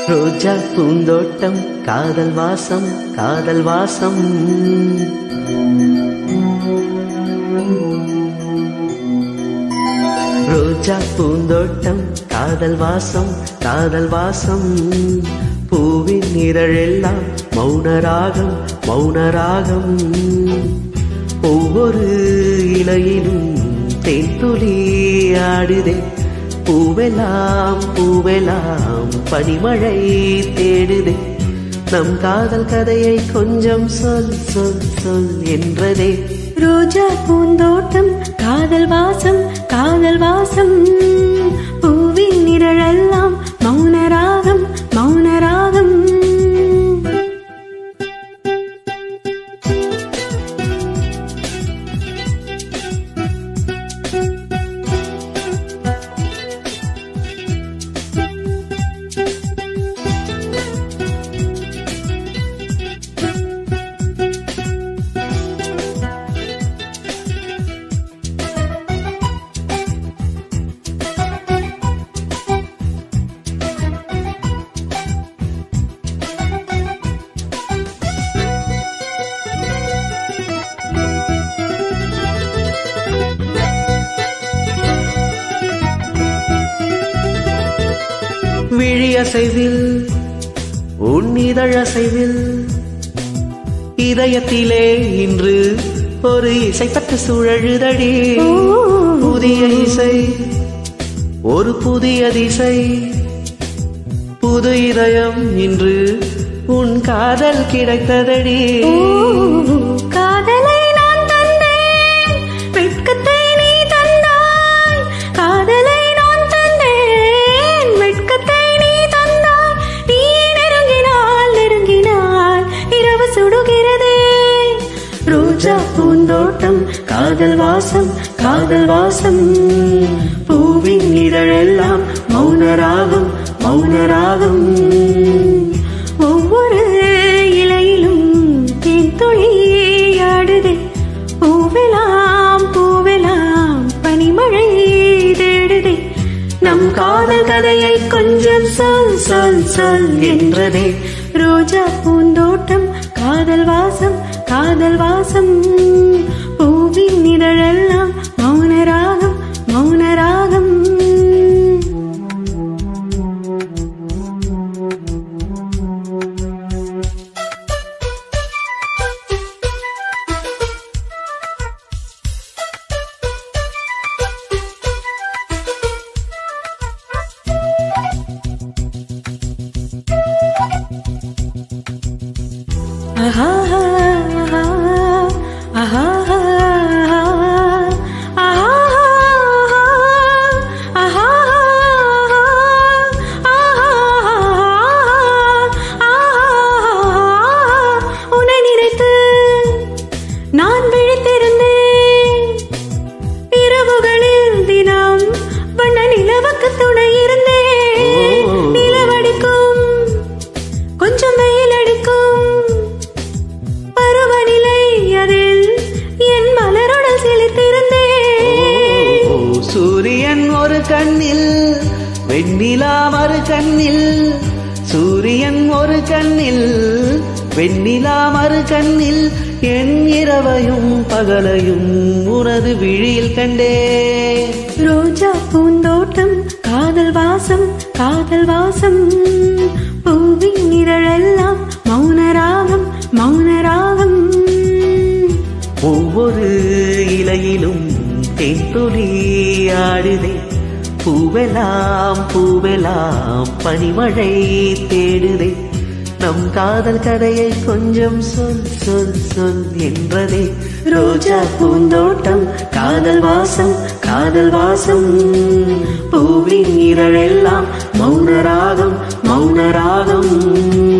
ரோஜா பூந்தோட்டம் காதல் வாசம் காதல் வாசம் ரோஜா பூந்தோட்டம் காதல் வாசம் காதல் வாசம் பூவின் நிழலெல்லாம் மௌனராகம் மௌனராகம் ஒவ்வொரு இலையிலும் தேன்துளி ஆடுதே பூவெல்லாம் பூவெல்லாம் பனிமழை தேடுதே நம் காதல் கதையை கொஞ்சம் சொல் சொல் சொல் என்றதே ரோஜா பூந்தோட்டம் காதல் வாசம் காதல் வாசம் பூவின் நிழலெல்லாம் மௌனராகம் மௌனராகம் விழி அசைவில் உன் இதழசைவில் இதயத்திலே இன்று ஒரு இசைப்பட்டு சுழழுதடி புதிய இசை ஒரு புதிய திசை புது இதயம் இன்று உன் காதல் கிடைத்ததடி ஓ, காதலை நான் தந்தேன் வெட்கத்தை நீ தந்தாய் காதலை நான் தந்தேன் வெட்கத்தை நீ தந்தாய் நீ நெருங்கினால் நெருங்கினால் இரவு சுடுகிறதே ரோஜா பூந்தோட்டம் காதல் வாசம் காதல் வாசம் பூவின் இதழெல்லாம் மௌனராகம் மௌனராகம் ஒவ்வொரு இலையிலும் தேன் துளியாடுதே பூவெலாம் பூவெலாம் பனிமழை தேடுதே நம் காதல் கதையை கொஞ்சம் சொல் சொல் சொல் என்றதே ரோஜா பூந்தோட்டம் காதல் வாசம் காதல் வாசம் பூவின் இதழெல்லாம் மௌனராகம் மௌனராகம் ஆஹா ஆஹா ஆஹா ஆஹா உன்னை நினைத்து நான் விழித்திருந்தேன் இரவுகளில் தினம் வண்ண நிலவுக்கு துணை இருந்தேன் ஓ. நிலவடிக்கும் கொஞ்சம் வெயில் அடிக்கும் பருவநிலை அதில் என் மலருடல் செலுத்திருந்தேன் ஓ, சூரியன் ஒரு கண்ணில் வெண்ணிலா மறு கண்ணில் சூரியன் ஒரு கண்ணில் வெண்ணிலா மறு கண்ணில் என் இரவையும் பகலையும் உனது விழியில் கண்டே ரோஜா பூந்தோட்டம் காதல் வாசம் காதல் வாசம் பூவின் இதழெல்லாம் மௌனராகம் மௌனராகம் ஒவ்வொரு இலையிலும் தென்துளி ஆடுதே பூவெல்லாம் பூவெல்லாம் பனிமழை தேடுதே நம் காதல் கதையை கொஞ்சம் சொல் சொல் சொல் என்றதே ரோஜா பூந்தோட்டம் காதல் வாசம் காதல் வாசம் பூவின் இரழெல்லாம் மௌனராகம் மௌனராகம்